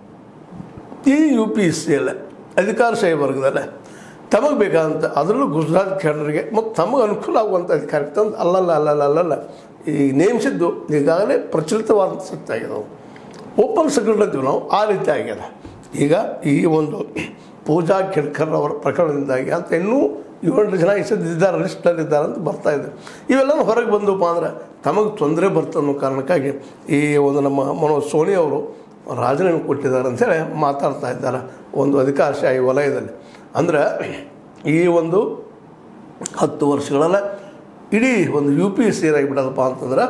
ಈ ಯು ಪಿ ಎಸ್ ಸಿಯಲ್ಲೇ ಅಧಿಕಾರಶಾಹಿ ವರ್ಗದಲ್ಲೇ ತಮಗೆ ಬೇಕಾದಂಥ ಅದರಲ್ಲೂ ಗುಜರಾತ್ ಕೇಡರಿಗೆ ಮತ್ತು ತಮಗೆ ಅನುಕೂಲ ಆಗುವಂಥ ಅಧಿಕಾರ ತಂದು ಅಲ್ಲಲ್ಲ ಅಲ್ಲಲ್ಲ ಅಲ್ಲಲ್ಲ ಈ ನೇಮಿಸಿದ್ದು ಈಗಾಗಲೇ ಪ್ರಚಲಿತವಾದ ಸತ್ಯ ಆಗಿದೆ ಅವು ಓಪನ್ ಸೆಕ್ರೆಟ್ ಅಂತೀವಿ ನಾವು ಆ ರೀತಿ ಆಗ್ಯದ ಈಗ ಈ ಒಂದು ಪೂಜಾ ಕೆಡ್ಕರ್ ಅವರ ಪ್ರಕರಣದಿಂದಾಗಿ ಅಂತ ಇನ್ನೂ ಏಳು ಜನ ಇದ್ದಾರೆ ಲಿಸ್ಟಲ್ಲಿದ್ದಾರೆ ಅಂತ ಬರ್ತಾ ಇದೆ ಇವೆಲ್ಲನೂ ಹೊರಗೆ ಬಂದಪ್ಪ ಅಂದ್ರೆ ತಮಗೆ ತೊಂದರೆ ಬರ್ತದೆ ಅನ್ನೋ ಕಾರಣಕ್ಕಾಗಿ ಈ ಒಂದು ನಮ್ಮ ಮನೋಜ್ ಸೋನಿ ಅವರು ರಾಜೀನಾಮೆ ಕೊಟ್ಟಿದ್ದಾರೆ ಅಂತೇಳಿ ಮಾತಾಡ್ತಾ ಇದ್ದಾರೆ ಒಂದು ಅಧಿಕಾರಶಾಹಿ ವಲಯದಲ್ಲಿ ಅಂದರೆ ಈ ಒಂದು ಹತ್ತು ವರ್ಷಗಳಲ್ಲೇ ಇಡೀ ಒಂದು ಯು ಪಿ ಎಸ್ ಸಿ ಏನಾಗಿಬಿಟ್ಟದಪ್ಪ ಅಂತಂದ್ರೆ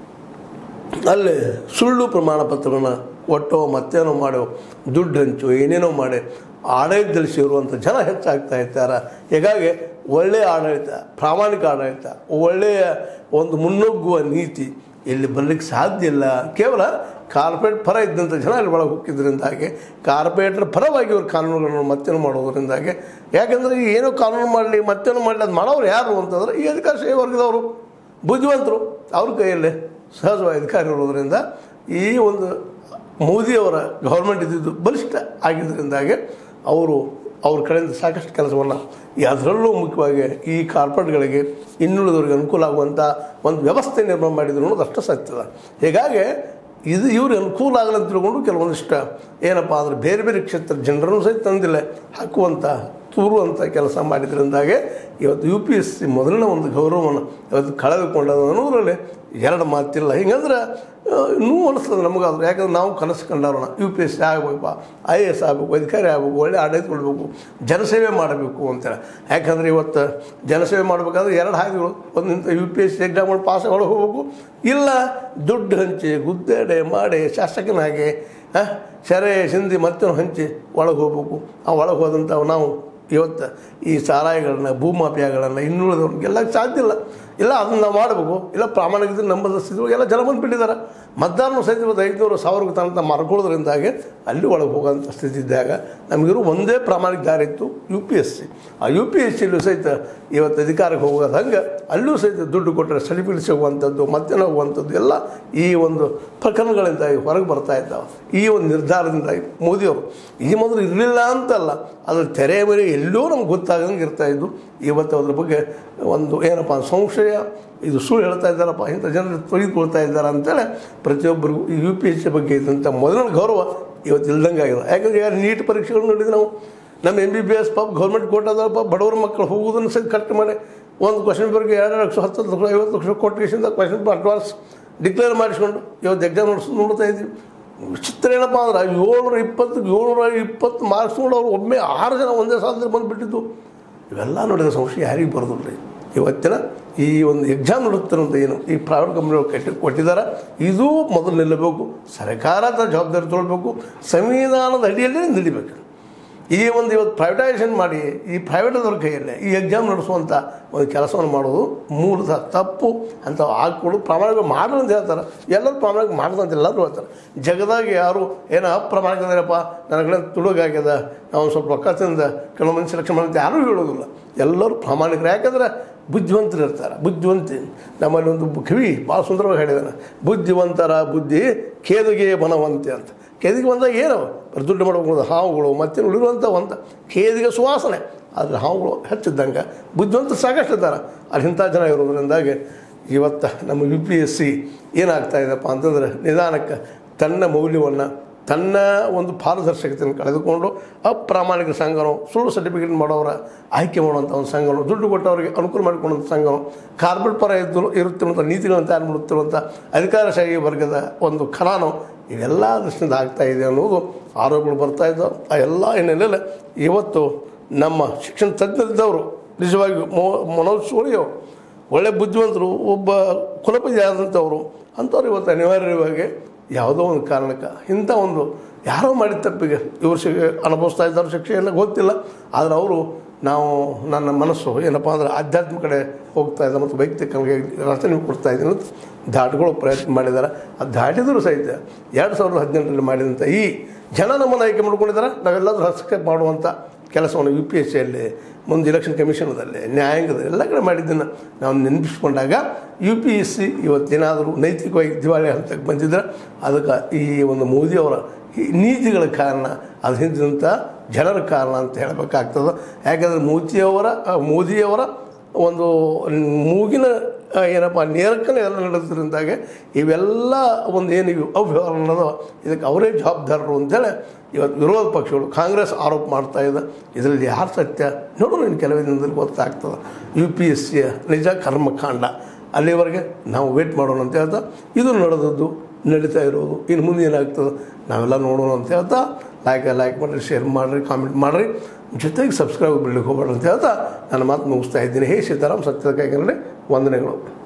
ಅಲ್ಲಿ ಸುಳ್ಳು ಪ್ರಮಾಣ ಪತ್ರವನ್ನು ಕೊಟ್ಟೋ ಮತ್ತೇನೋ ಮಾಡೋ ದುಡ್ಡು ಹಂಚು ಏನೇನೋ ಮಾಡಿ ಆಡಳಿತದಲ್ಲಿ ಸೇರುವಂಥ ಜನ ಹೆಚ್ಚಾಗ್ತಾ ಇದ್ದಾರೆ ಹೀಗಾಗಿ ಒಳ್ಳೆಯ ಆಡಳಿತ ಪ್ರಾಮಾಣಿಕ ಆಡಳಿತ ಒಳ್ಳೆಯ ಒಂದು ಮುನ್ನುಗ್ಗುವ ನೀತಿ ಇಲ್ಲಿ ಬರಲಿಕ್ಕೆ ಸಾಧ್ಯ ಇಲ್ಲ ಕೇವಲ ಕಾರ್ಪೊರೇಟ್ ಪರ ಇದ್ದಂಥ ಜನ ಇಲ್ಲಿ ಒಳಗೆ ಹೋಗಿದ್ದರಿಂದಾಗಿ ಕಾರ್ಪೊರೇಟರ್ ಪರವಾಗಿ ಇವ್ರ ಕಾನೂನುಗಳನ್ನು ಮತ್ತೇನು ಮಾಡೋದರಿಂದಾಗಿ ಯಾಕಂದರೆ ಈಗ ಏನೋ ಕಾನೂನು ಮಾಡಲಿ ಮತ್ತೇನು ಮಾಡಲಿ ಅದು ಮಾಡೋರು ಯಾರು ಅಂತಂದ್ರೆ ಈ ಅಧಿಕಾರಶಾಹಿ ವರ್ಗದವರು ಬುದ್ಧಿವಂತರು ಅವ್ರ ಕೈಯಲ್ಲೇ ಸಹಜವಾಗಿ ಅಧಿಕಾರ ಇರೋದರಿಂದ ಈ ಒಂದು ಮೋದಿಯವರ ಗೌರ್ಮೆಂಟ್ ಇದ್ದಿದ್ದು ಬಲಿಷ್ಠ ಆಗಿದ್ದರಿಂದಾಗಿ ಅವರು ಅವ್ರ ಕಡೆಯಿಂದ ಸಾಕಷ್ಟು ಕೆಲಸವನ್ನು ಅದರಲ್ಲೂ ಮುಖ್ಯವಾಗಿ ಈ ಕಾರ್ಪೊರೇಟ್ಗಳಿಗೆ ಇನ್ನುಳಿದವ್ರಿಗೆ ಅನುಕೂಲ ಆಗುವಂಥ ಒಂದು ವ್ಯವಸ್ಥೆ ನಿರ್ಮಾಣ ಮಾಡಿದ್ರು ಅನ್ನೋದು ಅಷ್ಟು ಸತ್ಯದ ಹೀಗಾಗಿ ಇದು ಇವ್ರಿಗೆ ಅನುಕೂಲ ಆಗಲ್ಲ ಅಂತ ತಿಳ್ಕೊಂಡು ಕೆಲವೊಂದಿಷ್ಟು ಏನಪ್ಪ ಅಂದರೆ ಬೇರೆ ಬೇರೆ ಕ್ಷೇತ್ರ ಜನರನ್ನು ಸಹಿತ ತಂದಿಲ್ಲ ಹಾಕುವಂಥ ತೂರುವಂಥ ಕೆಲಸ ಮಾಡಿದ್ರಿಂದಾಗೆ ಇವತ್ತು ಯು ಪಿ ಎಸ್ ಸಿ ಮೊದಲಿನ ಒಂದು ಗೌರವವನ್ನು ಇವತ್ತು ಕಳೆದುಕೊಂಡದು ಅನ್ನೋದ್ರಲ್ಲಿ ಎರಡು ಮಾತಿಲ್ಲ ಹಿಂಗಂದ್ರೆ ಆ, ನೋವು ಅನಿಸ್ತದೆ ನಮಗಾದ್ರೆ ಯಾಕಂದ್ರೆ ನಾವು ಕನಸು ಕಂಡವ್ರಣ ಯು ಪಿ ಎಸ್ ಸಿ ಆಗಬೇಕಪ್ಪ ಐ ಎ ಎಸ್ ಆಗಬೇಕು ಅಧಿಕಾರಿ ಆಗಬೇಕು ಒಳ್ಳೆ ಆಡಳಿತ ಕೊಡಬೇಕು ಜನಸೇವೆ ಮಾಡಬೇಕು ಅಂತೇಳಿ ಯಾಕಂದರೆ ಇವತ್ತು ಜನಸೇವೆ ಮಾಡಬೇಕಾದ್ರೆ ಎರಡು ಹಾದಿಗಳು ಒಂದು ಇಂಥ U P S C exam ಮಾಡಿ ಪಾಸ್ ಒಳಗೆ ಹೋಗ್ಬೇಕು ಇಲ್ಲ ದುಡ್ಡು ಹಂಚಿ ಗುದ್ದೇಡೆ ಮಾಡಿ ಶಾಸಕನಾಗಿ ಆ, ಸೆರೆ ಸಿಂಧಿ ಮತ್ತೆ ಹಂಚಿ ಒಳಗೆ ಹೋಗ್ಬೇಕು ಆ ಒಳಗೆ ಹೋದಂಥ ನಾವು ಇವತ್ತು ಈ ಸಾರಾಯಿಗಳನ್ನ ಭೂಮಾಫಿಯಾಗಳನ್ನು ಇನ್ನುಳಿದವ್ರಿಗೆಲ್ಲ ಸಾಧ್ಯ ಇಲ್ಲ ಇಲ್ಲ ಅದನ್ನ ನಾವು ಮಾಡಬೇಕು ಇಲ್ಲ ಪ್ರಾಮಾಣಿಕತೆ ನಂಬದ ಸ್ಥಿತಿ ಎಲ್ಲ ಜನ ಬಂದುಬಿಟ್ಟಿದ್ದಾರೆ ಮತದಾರನು ಸಹಿತ ಇವತ್ತು ಐದುನೂರು ಸಾವಿರಕ್ಕೆ ತನಕ ಮಾರ್ಕೊಳ್ಳೋದ್ರಿಂದಾಗಿ ಅಲ್ಲಿ ಒಳಗೆ ಹೋಗೋಂಥ ಸ್ಥಿತಿ ಇದ್ದಾಗ ನಮಗಿರೋ ಒಂದೇ ಪ್ರಾಮಾಣಿಕ ದಾರಿ ಇತ್ತು ಯು ಪಿ ಎಸ್ ಸಿ ಆ ಯು ಪಿ ಎಸ್ ಸಿಲೂ ಸಹಿತ ಇವತ್ತು ಅಧಿಕಾರಕ್ಕೆ ಹೋಗೋದು ಹಂಗೆ ಅಲ್ಲೂ ಸಹಿತ ದುಡ್ಡು ಕೊಟ್ಟರೆ ಸರ್ಟಿಫಿಕೇಟ್ ಸಿಗುವಂಥದ್ದು ಮತ್ತೇನೋ ಹೋಗುವಂಥದ್ದು ಎಲ್ಲ ಈ ಒಂದು ಪ್ರಕರಣಗಳಿಂದಾಗಿ ಹೊರಗೆ ಬರ್ತಾ ಇದ್ದಾವೆ ಈ ಒಂದು ನಿರ್ಧಾರದಿಂದಾಗಿ ಮೋದಿಯವರು ಈ ಮೊದಲು ಇರಲಿಲ್ಲ ಅಂತಲ್ಲ ಅದ್ರ ತೆರೆ ಮೇಲೆ ಎಲ್ಲೋ ನಮ್ಗೆ ಗೊತ್ತಾಗಂಗೆ ಇರ್ತಾ ಇದ್ದು ಇವತ್ತು ಅದ್ರ ಬಗ್ಗೆ ಒಂದು ಏನಪ್ಪ ಸಂಶಯ ಇದು ಸುಳ್ಳು ಹೇಳ್ತಾ ಇದ್ದಾರಪ್ಪ ಇಂಥ ಜನರು ತೊಳೆದುಕೊಳ್ತಾ ಇದ್ದಾರೆ ಅಂತೇಳಿ ಪ್ರತಿಯೊಬ್ಬರಿಗೂ ಈ ಯು ಪಿ ಎಸ್ ಸಿ ಬಗ್ಗೆ ಇದ್ದಂಥ ಮೊದಲಿನ ಗೌರವ ಇವತ್ತು ಇಲ್ದಂಗೆ ಆಗಿದೆ ಯಾಕಂದ್ರೆ ಈಗ ನೀಟ್ ಪರೀಕ್ಷೆಗಳು ನೋಡಿದ್ರೆ ನಾವು ನಮ್ಮ ಎಮ್ ಬಿ ಬಿ ಎಸ್ ಪಾಪ ಗೌರ್ಮೆಂಟ್ ಕೊಟ್ಟದಪ್ಪ ಬಡವರ ಮಕ್ಕಳು ಹೋಗೋದನ್ನು ಸಹಿತ ಕರೆಕ್ಟ್ ಮಾಡಿ ಒಂದು ಕ್ವಶನ್ ಪೇಪರ್ಗೆ ಎರಡು ಲಕ್ಷ ಹತ್ತು ಲಕ್ಷ ಐವತ್ತು ಲಕ್ಷ ಕೊಟ್ಟಿಗೆಸಿಂದ ಕ್ವಶನ್ ಪೇಪರ್ ಅಡ್ವಾನ್ಸ್ ಡಿಕ್ಲೇರ್ ಮಾಡಿಸ್ಕೊಂಡು ಇವತ್ತು ಎಕ್ಸಾಮ್ ನಡೆಸೋದು ನೋಡ್ತಾ ಇದ್ದೀವಿ ವಿಚಿತ್ರ ಏನಪ್ಪ ಅಂದ್ರೆ ಏಳ್ನೂರ ಇಪ್ಪತ್ತು ಏಳ್ನೂರ ಇಪ್ಪತ್ತು ಮಾರ್ಕ್ಸ್ ನೋಡಿ ಅವ್ರು ಒಮ್ಮೆ ಆರು ಜನ ಒಂದೇ ಸಾಲದಲ್ಲಿ ಬಂದುಬಿಟ್ಟಿದ್ದು ಇವೆಲ್ಲ ನೋಡಿದ ಸಂಶಯ ಯಾರಿಗೆ ಬರೋದಿಲ್ಲ ರೀ ಇವತ್ತಿನ ಈ ಒಂದು ಎಕ್ಸಾಮ್ ನಡೆಸ್ತಿರೋಂಥ ಏನು ಈ ಪ್ರೈವೇಟ್ ಕಂಪ್ನಿಗಳು ಕಟ್ಟಿ ಕೊಟ್ಟಿದ್ದಾರೆ ಇದು ಮೊದಲು ನಿಲ್ಲಬೇಕು ಸರ್ಕಾರದ ಜವಾಬ್ದಾರಿ ತೊಗೊಳ್ಬೇಕು ಸಂವಿಧಾನದ ಅಡಿಯಲ್ಲೇ ನಿಲ್ಲಬೇಕು ಈ ಒಂದು ಇವತ್ತು ಪ್ರೈವೇಟೈಸೇಷನ್ ಮಾಡಿ ಈ ಪ್ರೈವೇಟದವ್ರ ಕೈಯಲ್ಲೇ ಈ ಎಕ್ಸಾಮ್ ನಡೆಸುವಂಥ ಒಂದು ಕೆಲಸವನ್ನು ಮಾಡೋದು ಮೂಲತಃ ತಪ್ಪು ಅಂತ ಹಾಕ್ಕೊಡು ಪ್ರಾಮಾಣಿಕ ಮಾಡೋದು ಅಂತ ಹೇಳ್ತಾರೆ ಎಲ್ಲರೂ ಪ್ರಾಮಾಣಿಕ ಮಾಡೋದು ಅಂತ ಎಲ್ಲರೂ ಹೇಳ್ತಾರೆ ಜಗದಾಗ ಯಾರು ಏನೋ ಅಪ್ರಾಮಾಣಿಕದಪ್ಪ ನನ್ನ ಕಡೆ ತುಡುಗಾಗ್ಯದ ನಾವು ಸ್ವಲ್ಪ ರೊಕ್ಕ ತಿಂದ ಕೆಲವು ಮಂದಿ ಸೆಲೆಕ್ಷನ್ ಮಾಡೋದು ಯಾರೂ ಹೇಳೋದಿಲ್ಲ ಎಲ್ಲರೂ ಪ್ರಾಮಾಣಿಕರು ಯಾಕಂದ್ರೆ ಬುದ್ಧಿವಂತರು ಇರ್ತಾರೆ ಬುದ್ಧಿವಂತಿ ನಮ್ಮಲ್ಲಿ ಒಂದು ಕವಿ ಭಾಳ ಸುಂದರವಾಗಿ ಹೇಳಿದಾನೆ ಬುದ್ಧಿವಂತರ ಬುದ್ಧಿ ಕೇದಿಗೆ ಬನವಂತೆ ಅಂತ ಕೇದಿಗೆ ಬಂದಾಗ ಏನು ಬರೀ ದುಡ್ಡು ಮಾಡ್ಬೇಕು ಹಾವುಗಳು ಮತ್ತೇನು ಉಳಿರುವಂಥ ಒಂದು ಕೇದಿಗೆ ಸುವಾಸನೆ ಆದರೆ ಹಾವುಗಳು ಹೆಚ್ಚಿದ್ದಂಗೆ ಬುದ್ಧಿವಂತರು ಸಾಕಷ್ಟು ಇದ್ದಾರೆ ಅಲ್ಲಿ ಇಂಥ ಜನ ಇರೋದ್ರಿಂದಾಗಿ ಇವತ್ತು ನಮ್ಮ ಯು ಪಿ ಎಸ್ ಸಿ ಏನಾಗ್ತಾ ಇದೆಪ್ಪ ಅಂತಂದ್ರೆ ನಿಧಾನಕ್ಕೆ ತನ್ನ ಮೌಲ್ಯವನ್ನು ತನ್ನ ಒಂದು ಪಾರದರ್ಶಕತೆಯನ್ನು ಕಳೆದುಕೊಂಡು ಅಪ್ರಾಮಾಣಿಕ ಸಂಘನು ಸುಳ್ಳು ಸರ್ಟಿಫಿಕೇಟ್ ಮಾಡೋರ ಆಯ್ಕೆ ಮಾಡುವಂಥ ಒಂದು ಸಂಘನು ದುಡ್ಡು ಕೊಟ್ಟವರಿಗೆ ಅನುಕೂಲ ಮಾಡಿಕೊಂಡಂಥ ಸಂಘನು ಕಾರ್ಪೊರೇಟ್ ಪರ ಇದ್ದು ಇರುತ್ತಿರುವಂಥ ನೀತಿಗಳನ್ನು ತಯಾರು ಮಾಡುತ್ತಿರುವಂಥ ಅಧಿಕಾರಶಾಹಿ ವರ್ಗದ ಒಂದು ಖಲಾನು ಇವೆಲ್ಲ ದೃಷ್ಟಿಯಿಂದ ಆಗ್ತಾ ಇದೆ ಅನ್ನೋದು ಆರೋಪಗಳು ಬರ್ತಾ ಇದ್ದಾವೆ ಆ ಎಲ್ಲ ಹಿನ್ನೆಲೆಯಲ್ಲಿ ಇವತ್ತು ನಮ್ಮ ಶಿಕ್ಷಣ ತಜ್ಞರಿದ್ದವರು ನಿಜವಾಗಿಯೂ ಮೋ ಮನೋಜ್ ಸೋಳಿ ಅವರು ಒಳ್ಳೆ ಬುದ್ಧಿವಂತರು ಒಬ್ಬ ಕುಲಪತಿ ಆದಂಥವ್ರು ಅಂಥವ್ರು ಇವತ್ತು ಅನಿವಾರ್ಯವಾಗಿ ಯಾವುದೋ ಒಂದು ಕಾರಣಕ್ಕೆ ಇಂಥ ಒಂದು ಯಾರೋ ಮಾಡಿದ ತಪ್ಪಿಗೆ ಇವರು ಶಿಕ್ಷೆ ಅನುಭವಿಸ್ತಾ ಇದ್ದಾರೆ ಶಿಕ್ಷೆಯನ್ನು ಗೊತ್ತಿಲ್ಲ ಆದರೆ ಅವರು ನಾವು ನನ್ನ ಮನಸ್ಸು ಏನಪ್ಪ ಅಂದರೆ ಆಧ್ಯಾತ್ಮ ಕಡೆ ಹೋಗ್ತಾ ಇದೆ ಮತ್ತು ವೈಯಕ್ತಿಕ ರಚನೆ ಕೊಡ್ತಾ ಇದ್ದೀನಿ ಅಂತ ದಾಟ್ಕೊಳ್ಳೋ ಪ್ರಯತ್ನ ಮಾಡಿದ್ದಾರೆ ಅದು ದಾಟಿದರೂ ಸಹಿತ ಎರಡು ಸಾವಿರದ ಹದಿನೆಂಟರಲ್ಲಿ ಮಾಡಿದಂಥ ಈ ಜನ ನಮ್ಮನ್ನು ಆಯ್ಕೆ ಮಾಡ್ಕೊಂಡಿದ್ದಾರೆ ನಾವೆಲ್ಲರೂ ಹಸ್ತಕ್ಷೇಪ ಮಾಡುವಂಥ ಕೆಲಸವನ್ನು ಯು ಪಿ ಎಸ್ ಸಿಯಲ್ಲಿ ಮುಂದೆ ಇಲೆಕ್ಷನ್ ಕಮಿಷನದಲ್ಲಿ ನ್ಯಾಯಾಂಗದಲ್ಲಿ ಎಲ್ಲ ಕಡೆ ಮಾಡಿದ್ದನ್ನು ನಾವು ನೆನಪಿಸ್ಕೊಂಡಾಗ ಯು ಪಿ ಎಸ್ ಸಿ ಇವತ್ತೇನಾದರೂ ನೈತಿಕವಾಗಿ ದಿವಾಳಿ ಹಂತಕ್ಕೆ ಬಂದಿದ್ರೆ ಅದಕ್ಕೆ ಈ ಒಂದು ಮೋದಿಯವರ ಈ ನೀತಿಗಳ ಕಾರಣ ಅದು ಹಿಂದಿನಂಥ ಜನರ ಕಾರಣ ಅಂತ ಹೇಳಬೇಕಾಗ್ತದೆ ಯಾಕಂದರೆ ಮೋದಿಯವರ ಆ, ಮೋದಿಯವರ ಒಂದು ಮೂಗಿನ ಆ, ಏನಪ್ಪ ನೇರಕ್ಕನೆ ಎಲ್ಲ ನಡೆದ್ರಿಂದಾಗೆ ಇವೆಲ್ಲ ಒಂದು ಏನು ಇವು ಅವ್ಯವಹಾರ ನಡೆದವ ಇದಕ್ಕೆ ಅವರೇ ಜವಾಬ್ದಾರರು ಅಂತೇಳಿ ಇವತ್ತು ವಿರೋಧ ಪಕ್ಷಗಳು ಕಾಂಗ್ರೆಸ್ ಆರೋಪ ಮಾಡ್ತಾ ಇದೆ ಇದರಲ್ಲಿ ಯಾರು ಸತ್ಯ ನೋಡೋಣ ಇನ್ನು ಕೆಲವೇ ದಿನದಲ್ಲಿ ಗೊತ್ತಾಗ್ತದೆ ಯು ಪಿ ಎಸ್ ಸಿಯ ನಿಜ ಕರ್ಮಕಾಂಡ ಅಲ್ಲಿವರೆಗೆ ನಾವು ವೇಟ್ ಮಾಡೋಣ ಅಂತ ಹೇಳ್ತಾ ಇದು ನಡೆದದ್ದು ನಡೀತಾ ಇರೋದು ಇನ್ನು ಮುಂದೆ ಏನಾಗ್ತದೆ ನಾವೆಲ್ಲ ನೋಡೋಣ ಅಂತ ಹೇಳ್ತಾ ಲೈಕ್ ಲೈಕ್ ಮಾಡಿರಿ ಶೇರ್ ಮಾಡಿರಿ ಕಾಮೆಂಟ್ ಮಾಡಿರಿ ಜೊತೆಗೆ ಸಬ್ಸ್ಕ್ರೈಬ್ ಬಿಡ್ಲಿಕ್ಕೆ ಹೋಗ್ಬೇಡ್ರಿ ಅಂತ ಹೇಳ್ತಾ ನನ್ನ ಮಾತು ಮುಗಿಸ್ತಾ ಇದ್ದೀನಿ ಹೇ ಸೀತಾರಾಮ್ ಸತ್ಯದ ಕೈಗನ್ನಡೆ ವಂದನೆಗಳು